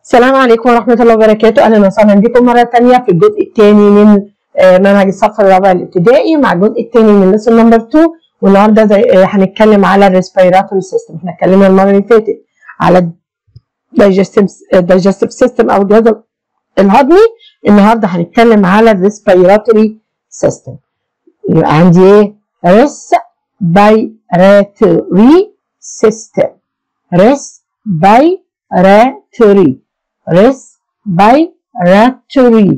السلام عليكم ورحمة الله وبركاته أهلا وسهلا بكم مرة تانية في الجزء الثاني من آه، منهج الصف الرابع الابتدائي مع الجزء الثاني من لسن نمبر 2 والنهارده زي آه، هنتكلم على الريسبيراتوري سيستم احنا اتكلمنا المرة اللي فاتت على الدايجستيف سيستم أو الجهاز الهضمي النهارده هنتكلم على الريسبيراتوري سيستم يبقى عندي ايه؟ ريسبيراتوري سيستم ريسبيراتوري respiratory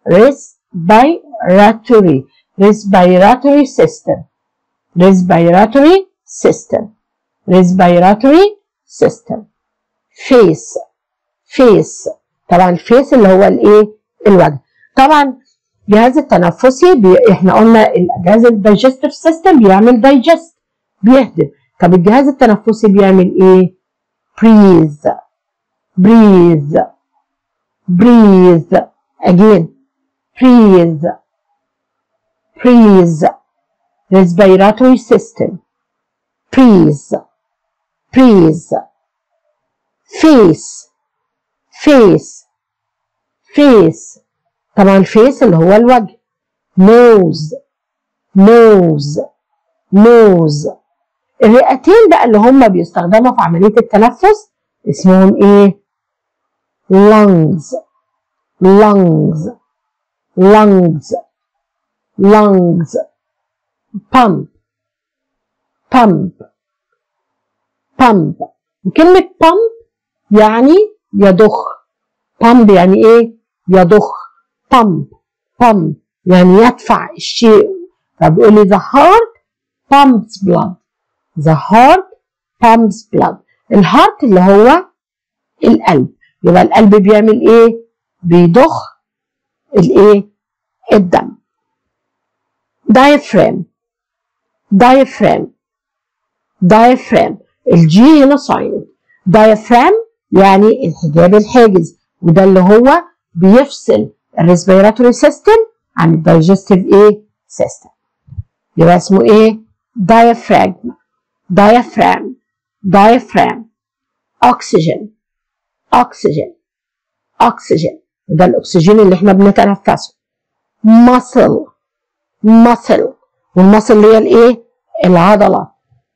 respiratory respiratory system respiratory system respiratory system face face طبعا الفيس اللي هو الايه الوجه طبعا الجهاز التنفسي بي... احنا قلنا الجهاز الدايجستيف سيستم بيعمل دايجست بيهضم طب الجهاز التنفسي بيعمل ايه breathe breathe breathe again breathe breathe respiratory system breathe breathe face face face طبعا face اللي هو الوجه nose nose nose الرئتين بقى اللي هم بيستخدموا في عملية التنفس اسمهم ايه lungs lungs lungs lungs pump pump pump وكلمة pump يعني يضخ pump يعني ايه يضخ pump pump يعني يدفع الشيء فبيقول لي the heart pumps blood the heart pumps blood الهارت اللي هو القلب يبقى القلب بيعمل ايه بيضخ الايه الدم diaphragm diaphragm diaphragm الجي هنا silent diaphragm يعني الحجاب الحاجز وده اللي هو بيفصل الريسبيراتوري سيستم عن الدايجستيف ايه سيستم يبقى اسمه ايه diaphragm diaphragm diaphragm oxygen oxygen oxygen ده الاكسجين اللي احنا بنتنفسه muscle muscle والمصل اللي هي الايه العضله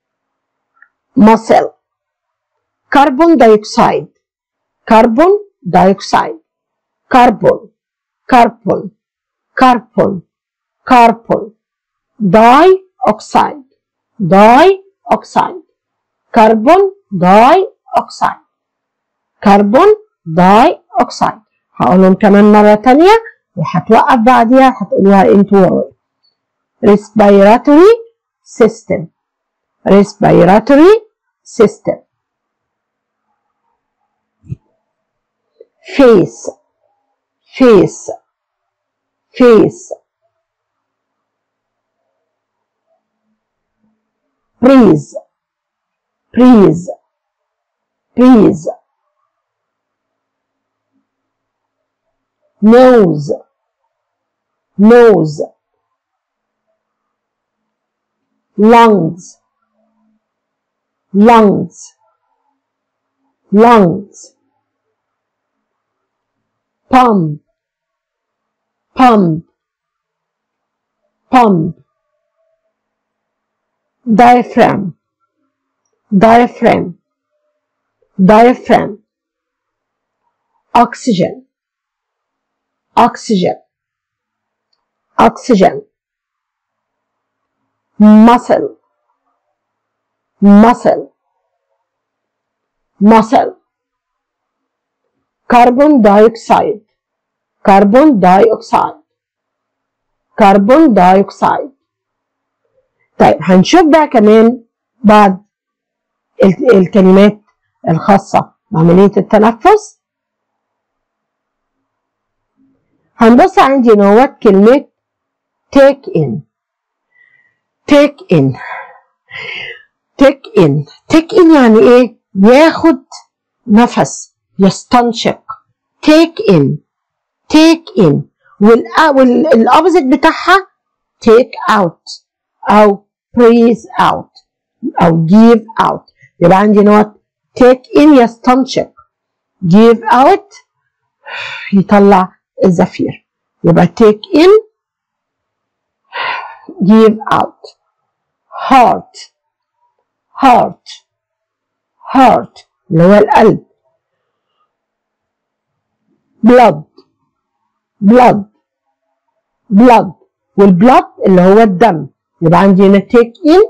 muscle كربون دايوكسيد كربون دايوكسيد كربون كربون كربون كربون داي اوكسيد داي اوكسيد كربون داي اوكسيد كربون داي اوكسيد هقولهم كمان مرة تانية وهتوقف بعديها هتقولوها انتوا ورايا respiratory system respiratory system face face face breathe breathe breathe nose nose lungs lungs lungs pump pump pump diaphragm diaphragm diaphragm oxygen oxygen oxygen muscle muscle muscle carbon dioxide carbon dioxide carbon dioxide طيب هنشوف بقى كمان بعض ال- الكلمات الخاصة بعملية التنفس هنبص عندي نوت كلمة take in take in take in take in يعني ايه ياخد نفس يستنشق take in take in والأوبزيت بتاعها take out أو breathe out أو give out يبقى عندي نوت take in يستنشق give out يطلع الزفير يبقى take in give out heart heart heart اللي هو القلب blood blood blood والبلد اللي هو الدم يبقى عندي هنا take in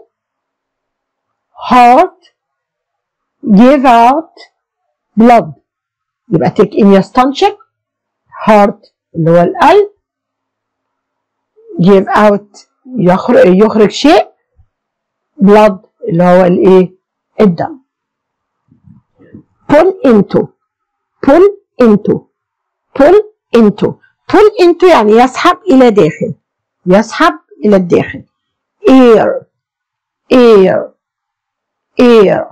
heart give out blood يبقى take in يستنشق heart اللي هو القلب give out يخرج, يخرج شيء blood اللي هو الايه الدم pull into pull into pull into pull into يعني يسحب إلى داخل يسحب إلى الداخل air air air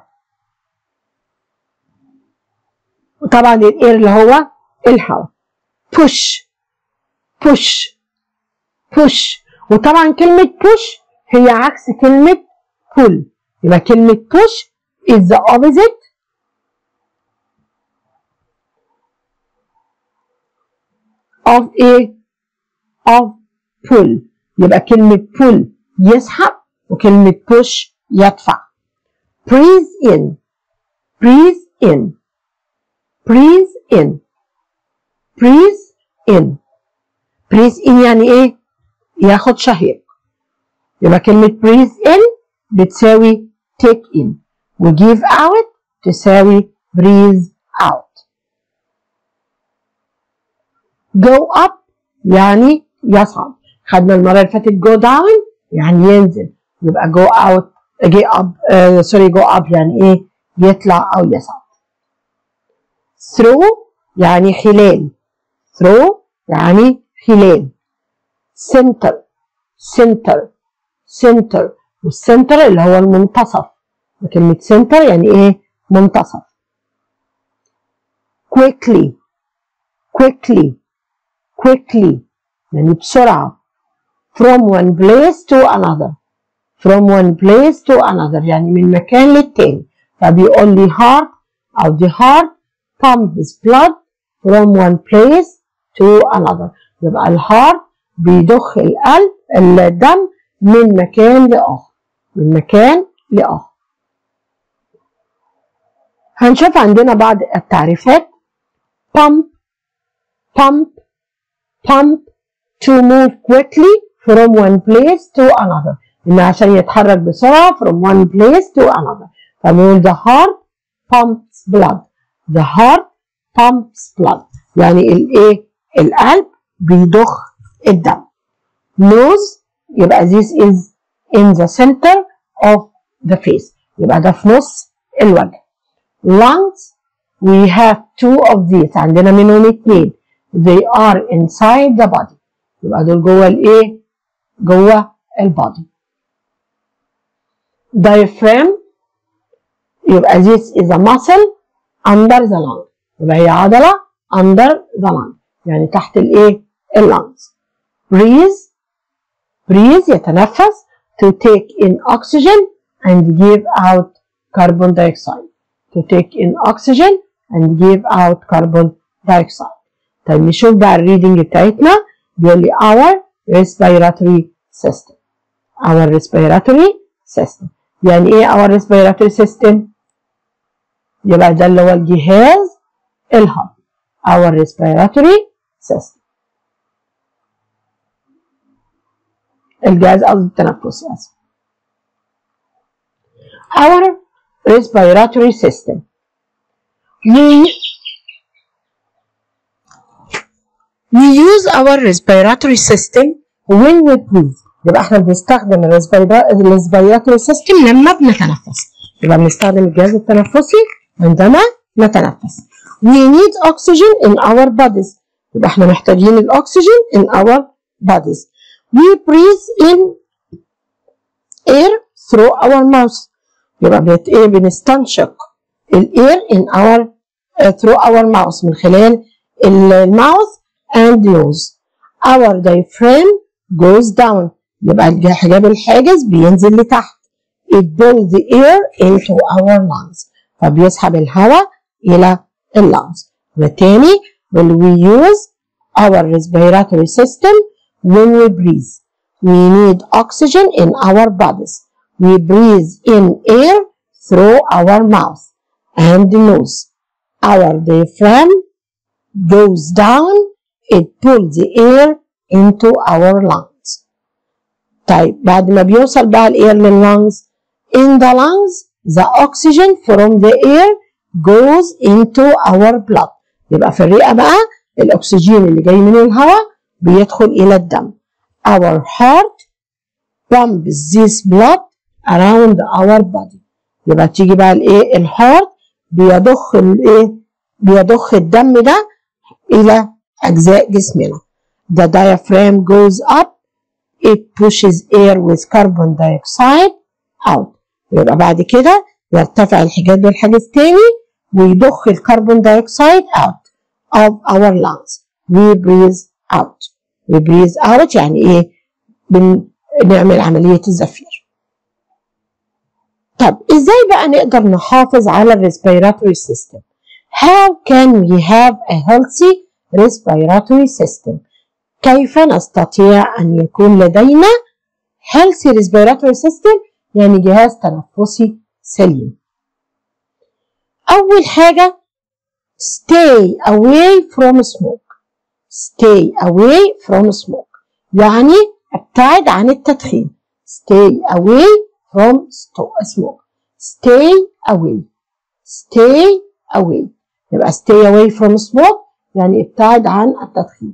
وطبعا الاير اللي هو الهواء push push push وطبعا كلمة push هي عكس كلمة pull يبقى كلمة push is the opposite of a of pull يبقى كلمة pull يسحب وكلمة push يدفع breathe in breathe in breathe in breathe in breathe in يعني ايه ياخد شهيق يبقى كلمة breathe in بتساوي take in و give out تساوي breathe out go up يعني يصعد خدنا المرة اللي فاتت go down يعني ينزل يبقى go out go up uh, sorry go up يعني ايه يطلع او يصعد through يعني خلال through يعني خلال center center center والسنتر اللي هو المنتصف وكلمة center يعني ايه منتصف quickly quickly quickly يعني بسرعة from one place to another from one place to another يعني من مكان للتاني فبيقول لي heart أو the heart pumps blood from one place to another يبقى الهارت بيضخ القلب الدم من مكان لآخر من مكان لآخر هنشوف عندنا بعض التعريفات pump pump pump to move quickly from one place to another إن عشان يتحرك بسرعة from one place to another فبنقول the heart pumps blood the heart pumps blood يعني الايه القلب بيضخ الدم nose يبقى this is in the center of the face يبقى ده في نص الوجه lungs we have two of these عندنا منهم اتنين they are inside the body يبقى دول جوه الايه جوه البادي diaphragm يبقى this is a muscle under the lung يبقى هي عضلة under the lung يعني تحت الايه اللانجز breathe breathe يتنفس to take in oxygen and give out carbon dioxide to take in oxygen and give out carbon dioxide طيب نشوف بقى الريدنج بتاعتنا بيقول لي our respiratory system our respiratory system يعني ايه our respiratory system يبقى ده اللي هو الجهاز الهضمي our respiratory system الجهاز قصدي التنفسي اسف our respiratory system we we use our respiratory system when we breathe يبقى احنا بنستخدم الريسبيراتوري سيستم لما بنتنفس يبقى بنستخدم الجهاز التنفسي عندما نتنفس we need oxygen in our bodies يبقى احنا محتاجين الاكسجين in our bodies we breathe in air through our mouth يبقى بنت ايه بنستنشق الاير in our uh, through our mouth من خلال الماوث and nose our diaphragm goes down يبقى الحجاب الحاجز بينزل لتحت it pulls the air into our lungs فبيسحب الهواء إلى اللانجز وتاني will we use our respiratory system when we breathe we need oxygen in our bodies we breathe in air through our mouth and nose our diaphragm goes down it pulls the air into our lungs طيب بعد ما بيوصل بقى الاير لللنجز in the lungs the oxygen from the air goes into our blood يبقى في الرئة بقى الأكسجين اللي جاي من الهواء بيدخل إلى الدم our heart pumps this blood around our body يبقى تيجي بقى الايه الهارت بيضخ الايه بيضخ الدم ده إلى أجزاء جسمنا the diaphragm goes up it pushes air with carbon dioxide out يبقى بعد كده يرتفع الحجاب بالحاجز تاني ويضخ الكربون دايوكسيد out of our lungs we breathe out we breathe out يعني ايه بنعمل عملية الزفير طب ازاي بقى نقدر نحافظ على الريسبيراتوري سيستم how can we have a healthy respiratory system كيف نستطيع أن يكون لدينا healthy respiratory system يعني جهاز تنفسي سليم أول حاجة stay away from smoke stay away from smoke يعني ابتعد عن التدخين stay away from smoke stay away stay away يبقى stay away from smoke يعني ابتعد عن التدخين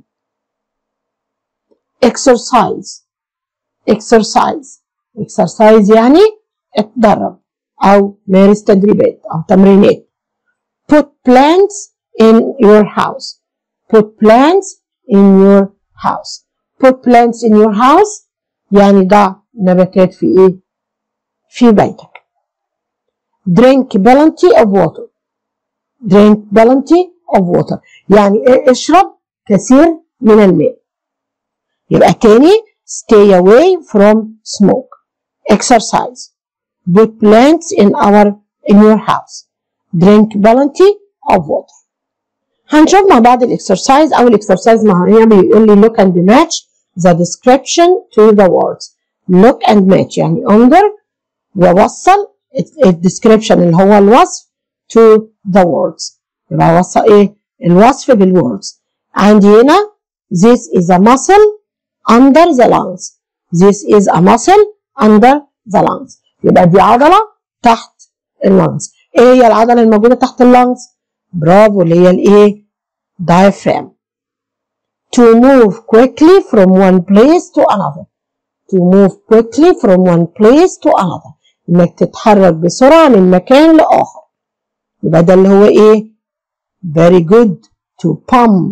exercise exercise exercise يعني اتدرب أو مارس تدريبات أو تمرينات put plants in your house put plants in your house put plants in your house يعني ضع نباتات في ايه في بيتك drink plenty of water drink plenty of water يعني اشرب كثير من الماء يبقى تاني stay away from smoke exercise put plants in our in your house drink plenty of water هنشوف مع بعض الاكسرسايز اول اكسرسايز مع هي بيقول لي look and match the description to the words look and match يعني انظر ووصل الديسكريبشن اللي هو الوصف to the words يبقى وصل ايه الوصف بالwords عندي هنا this is a muscle under the lungs this is a muscle under the lungs يبقى دي عضلة تحت اللانجز ايه هي العضلة الموجودة تحت اللانجز برافو اللي هي الايه diaphragm to move quickly from one place to another to move quickly from one place to another انك تتحرك بسرعة من مكان لآخر يبقى ده اللي هو ايه very good to pump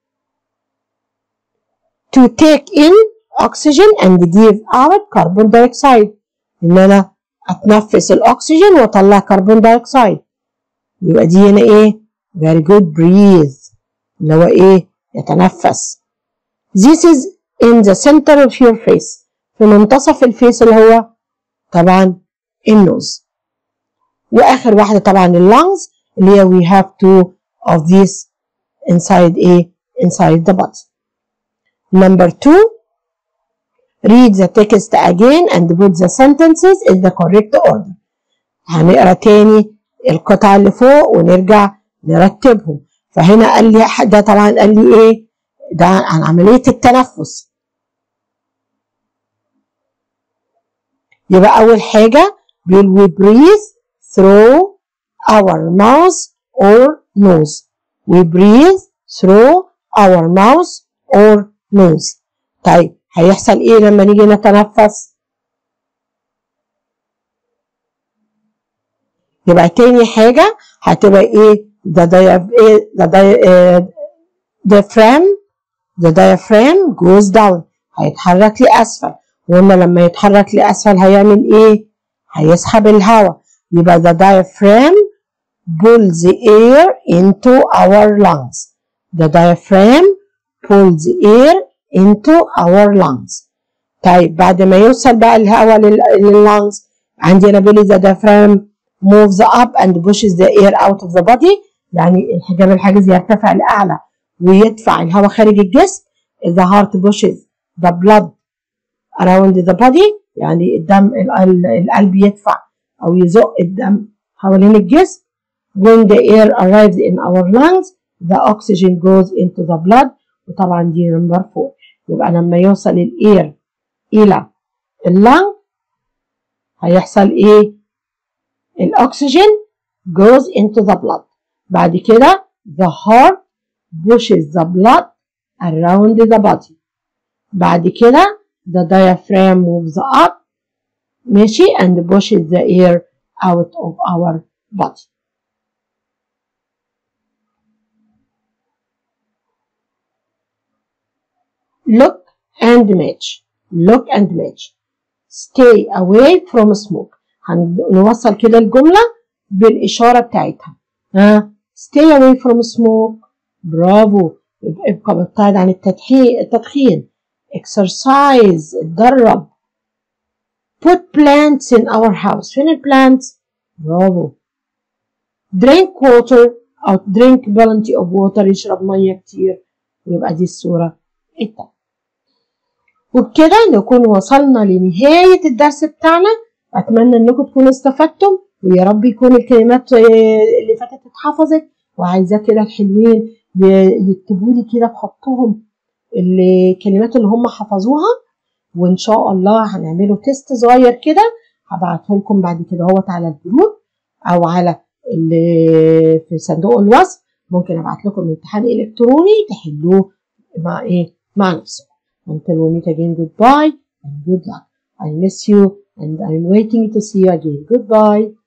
to take in oxygen and give out carbon dioxide ان انا اتنفس الاكسجين واطلع كربون دايوكسيد يبقى دي هنا ايه very good breathe اللي هو ايه يتنفس this is in the center of your face في منتصف الفيس اللي هو طبعا النوز واخر واحده طبعا اللانجز اللي هي we have two of these inside a inside the body number two read the text again and put the sentences in the correct order هنقرا تاني القطع اللي فوق ونرجع نرتبهم فهنا قال لي ده طبعا قال لي ايه ده عن عمليه التنفس يبقى اول حاجه will we breathe through our mouth or nose we breathe through our mouth or nose طيب هيحصل ايه لما نيجي نتنفس يبقى تاني حاجة هتبقى ايه the the diaphragm the diaphragm goes down هيتحرك لأسفل وقلنا لما يتحرك لأسفل هيعمل ايه هيسحب الهواء يبقى the diaphragm pulls the air into our lungs the diaphragm pulls the air into our lungs طيب بعد ما يوصل بقى الهواء لللungs عندي انا بيقول the diaphragm moves up and pushes the air out of the body يعني الحجاب الحاجز يرتفع لأعلى ويدفع الهواء خارج الجسم the heart pushes the blood around the body يعني الدم القلب يدفع أو يزق الدم حوالين الجسم when the air arrives in our lungs the oxygen goes into the blood وطبعا دي نمبر 4 يبقى لما يوصل الاير الى اللنج هيحصل ايه الاكسجين goes into the blood بعد كده the heart pushes the blood around the body بعد كده the diaphragm moves up ماشي and pushes the air out of our body look and match look and match stay away from smoke هنوصل كده الجملة بالإشارة بتاعتها ها stay away from smoke برافو ابقى مبتعد عن التدخين التدخين exercise اتدرب put plants in our house فين البلانتس برافو drink water أو drink plenty of water يشرب مية كتير ويبقى دي الصورة التانية وبكده نكون وصلنا لنهاية الدرس بتاعنا أتمنى إنكم تكونوا استفدتم ويا رب يكون الكلمات اللي فاتت اتحفظت وعايزاه كده الحلوين يكتبوا لي كده بخطهم الكلمات اللي هم حفظوها وإن شاء الله هنعمله تيست صغير كده هبعته لكم بعد كده اهوت على الجروب أو على اللي في صندوق الوصف ممكن أبعت لكم امتحان إلكتروني تحلوه مع إيه مع نفسكم Until we meet again, goodbye and good luck. I miss you and I'm waiting to see you again. Goodbye.